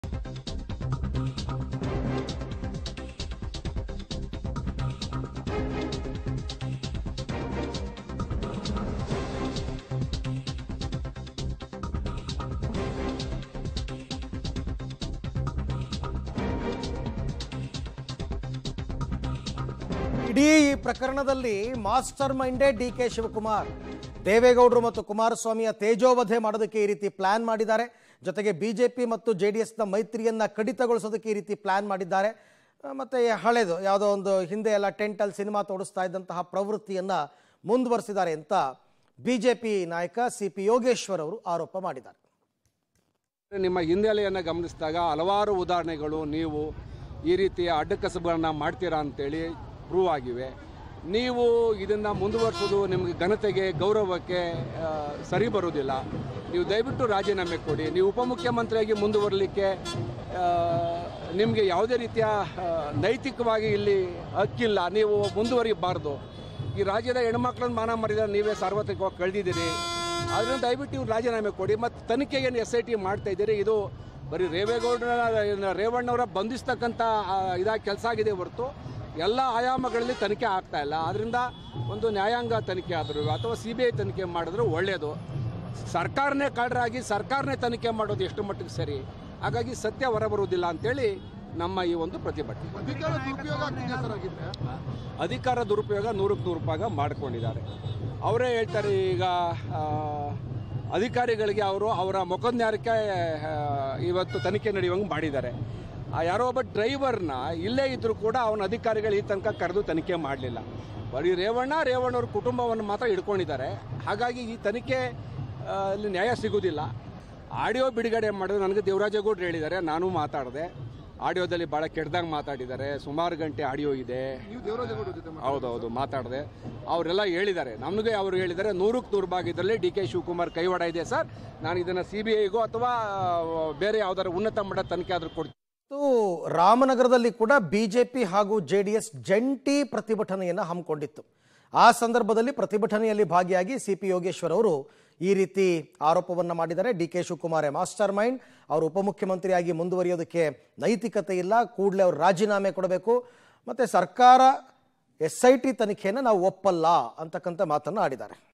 ಇಡೀ ಈ ಪ್ರಕರಣದಲ್ಲಿ ಮಾಸ್ಟರ್ ಮೈಂಡೇ ಡಿ ಕೆ ಶಿವಕುಮಾರ್ ದೇವೇಗೌಡರು ಮತ್ತು ಕುಮಾರಸ್ವಾಮಿಯ ತೇಜೋವಧೆ ಮಾಡೋದಕ್ಕೆ ಈ ರೀತಿ ಪ್ಲಾನ್ ಮಾಡಿದ್ದಾರೆ ಜೊತೆಗೆ ಬಿಜೆಪಿ ಮತ್ತು ಜೆ ಡಿ ಎಸ್ನ ಮೈತ್ರಿಯನ್ನ ಕಡಿತಗೊಳಿಸೋದಕ್ಕೆ ಈ ರೀತಿ ಪ್ಲಾನ್ ಮಾಡಿದ್ದಾರೆ ಆ, ಮತ್ತೆ ಈ ಹಳೇದು ಯಾವುದೋ ಒಂದು ಹಿಂದೆ ಎಲ್ಲ ಟೆಂಟಲ್ಲಿ ಸಿನಿಮಾ ತೋರಿಸ್ತಾ ಇದ್ದಂತಹ ಪ್ರವೃತ್ತಿಯನ್ನ ಮುಂದುವರಿಸಿದ್ದಾರೆ ಅಂತ ಬಿಜೆಪಿ ನಾಯಕ ಸಿ ಪಿ ಯೋಗೇಶ್ವರ್ ಅವರು ಆರೋಪ ಮಾಡಿದ್ದಾರೆ ನಿಮ್ಮ ಹಿನ್ನೆಲೆಯನ್ನು ಗಮನಿಸಿದಾಗ ಹಲವಾರು ಉದಾಹರಣೆಗಳು ನೀವು ಈ ರೀತಿಯ ಅಡ್ಡಕಸಬುಗಳನ್ನು ಮಾಡ್ತೀರಾ ಅಂತೇಳಿ ಪ್ರೂವ್ ಆಗಿವೆ ನೀವು ಇದನ್ನು ಮುಂದುವರಿಸೋದು ನಿಮಗೆ ಘನತೆಗೆ ಗೌರವಕ್ಕೆ ಆ, ಸರಿ ಬರೋದಿಲ್ಲ ನೀವು ದಯವಿಟ್ಟು ರಾಜೀನಾಮೆ ಕೊಡಿ ನೀವು ಉಪಮುಖ್ಯಮಂತ್ರಿಯಾಗಿ ಮುಂದುವರಲಿಕ್ಕೆ ನಿಮಗೆ ಯಾವುದೇ ರೀತಿಯ ಆ, ನೈತಿಕವಾಗಿ ಇಲ್ಲಿ ಹಕ್ಕಿಲ್ಲ ನೀವು ಮುಂದುವರಿಬಾರ್ದು ಈ ರಾಜ್ಯದ ಹೆಣ್ಮಕ್ಳನ್ನ ಮಾನ ಮರ್ಯಾದೆ ನೀವೇ ಸಾರ್ವತ್ರಿಕವಾಗಿ ಕಳೆದಿದ್ದೀರಿ ಅದರಿಂದ ದಯವಿಟ್ಟು ಇವ್ರು ರಾಜೀನಾಮೆ ಕೊಡಿ ಮತ್ತು ತನಿಖೆ ಏನು ಎಸ್ ಐ ಟಿ ಮಾಡ್ತಾ ಇದ್ದೀರಿ ಇದು ಬರೀ ರೇವೇಗೌಡರ ರೇವಣ್ಣವರ ಬಂಧಿಸ್ತಕ್ಕಂಥ ಆ, ಇದಾಗಿ ಕೆಲಸ ಆಗಿದೆ ಹೊರತು ಎಲ್ಲ ಆಯಾಮಗಳಲ್ಲಿ ತನಿಖೆ ಆಗ್ತಾ ಇಲ್ಲ ಅದರಿಂದ ಒಂದು ನ್ಯಾಯಾಂಗ ತನಿಖೆ ಆದರೂ ಅಥವಾ ಸಿ ಬಿ ಐ ತನಿಖೆ ಮಾಡಿದ್ರು ಒಳ್ಳೆಯದು ಸರ್ಕಾರನೇ ಕಳ್ಳರಾಗಿ ಸರ್ಕಾರನೇ ತನಿಖೆ ಮಾಡೋದು ಎಷ್ಟು ಮಟ್ಟಿಗೆ ಸರಿ ಹಾಗಾಗಿ ಸತ್ಯ ಹೊರಬರುವುದಿಲ್ಲ ಅಂತೇಳಿ ನಮ್ಮ ಈ ಒಂದು ಪ್ರತಿಭಟನೆ ಅಧಿಕಾರ ದುರುಪಯೋಗ ಆಗ್ತಿದೆ ಸರ್ ಆಗಿದ್ರೆ ಅಧಿಕಾರ ದುರುಪಯೋಗ ನೂರಕ್ಕೆ ನೂರು ರೂಪಾಯಿ ಮಾಡ್ಕೊಂಡಿದ್ದಾರೆ ಅವರೇ ಹೇಳ್ತಾರೆ ಈಗ ಆ, ಅಧಿಕಾರಿಗಳಿಗೆ ಅವರು ಅವರ ಮೊಕದ್ನ್ಯಾರಕ್ಕೆ ಆ, ಇವತ್ತು ತನಿಖೆ ನಡೆಯುವಂಗೆ ಮಾಡಿದ್ದಾರೆ ಆ ಯಾರೋ ಒಬ್ಬ ಡ್ರೈವರ್ನ ಇಲ್ಲೇ ಇದ್ದರೂ ಕೂಡ ಅವನ ಅಧಿಕಾರಿಗಳು ಈ ತನಕ ಕರೆದು ತನಿಖೆ ಮಾಡಲಿಲ್ಲ ಬರೀ ರೇವಣ್ಣ ರೇವಣ್ಣವ್ರ ಕುಟುಂಬವನ್ನು ಮಾತ್ರ ಹಿಡ್ಕೊಂಡಿದ್ದಾರೆ ಹಾಗಾಗಿ ಈ ತನಿಖೆ ಆ, ಅಲ್ಲಿ ನ್ಯಾಯ ಸಿಗುವುದಿಲ್ಲ ಆಡಿಯೋ ಬಿಡುಗಡೆ ಮಾಡಿದ್ರೆ ನನಗೆ ದೇವರಾಜೇಗೌಡರು ಹೇಳಿದ್ದಾರೆ ನಾನು ಮಾತಾಡಿದೆ ಆಡಿಯೋದಲ್ಲಿ ಭಾಳ ಕೆಟ್ಟದಾಗ ಮಾತಾಡಿದ್ದಾರೆ ಸುಮಾರು ಗಂಟೆ ಆಡಿಯೋ ಇದೆ ನೀವು ದೇವರಾಜೇಗೌಡ ಜೊತೆ ಮಾತಾಡಿ. ಹೌದೌದು ಮಾತಾಡಿದೆ ಅವರೆಲ್ಲ ಹೇಳಿದ್ದಾರೆ ನಮಗೆ ಅವರು ಹೇಳಿದ್ದಾರೆ ನೂರಕ್ಕೆ ನೂರು ಭಾಗ ಇದರಲ್ಲಿ ಡಿ ಕೆ ಶಿವಕುಮಾರ್ ಕೈವಾಡ ಇದೆ ಸರ್ ನಾನು ಇದನ್ನು ಸಿ ಬಿ ಐಗೋ ಅಥವಾ ಆ, ಬೇರೆ ಯಾವ್ದಾದ್ರು ಉನ್ನತ ಮಟ್ಟ ತನಿಖೆ ಆದರೂ ಕೊಡ್ತೀನಿ ಮತ್ತು ರಾಮನಗರದಲ್ಲಿ ಕೂಡ ಬಿಜೆಪಿ ಹಾಗೂ ಜೆ ಡಿ ಎಸ್ ಜಂಟಿ ಪ್ರತಿಭಟನೆಯನ್ನು ಹಮ್ಮಿಕೊಂಡಿತ್ತು ಆ ಸಂದರ್ಭದಲ್ಲಿ ಪ್ರತಿಭಟನೆಯಲ್ಲಿ ಭಾಗಿಯಾಗಿ ಸಿ ಪಿ ಯೋಗೇಶ್ವರ್ ಅವರು ಈ ರೀತಿ ಆರೋಪವನ್ನು ಮಾಡಿದ್ದಾರೆ D K Shivakumar mastermind ಅವರು ಉಪಮುಖ್ಯಮಂತ್ರಿಯಾಗಿ ಮುಂದುವರಿಯೋದಕ್ಕೆ ನೈತಿಕತೆ ಇಲ್ಲ ಕೂಡಲೇ ಅವರು ರಾಜೀನಾಮೆ ಕೊಡಬೇಕು ಮತ್ತು ಸರ್ಕಾರ ಎಸ್ ಐ ಟಿ ತನಿಖೆಯನ್ನು ನಾವು ಒಪ್ಪಲ್ಲ ಅಂತಕ್ಕಂಥ ಮಾತನ್ನು ಆಡಿದ್ದಾರೆ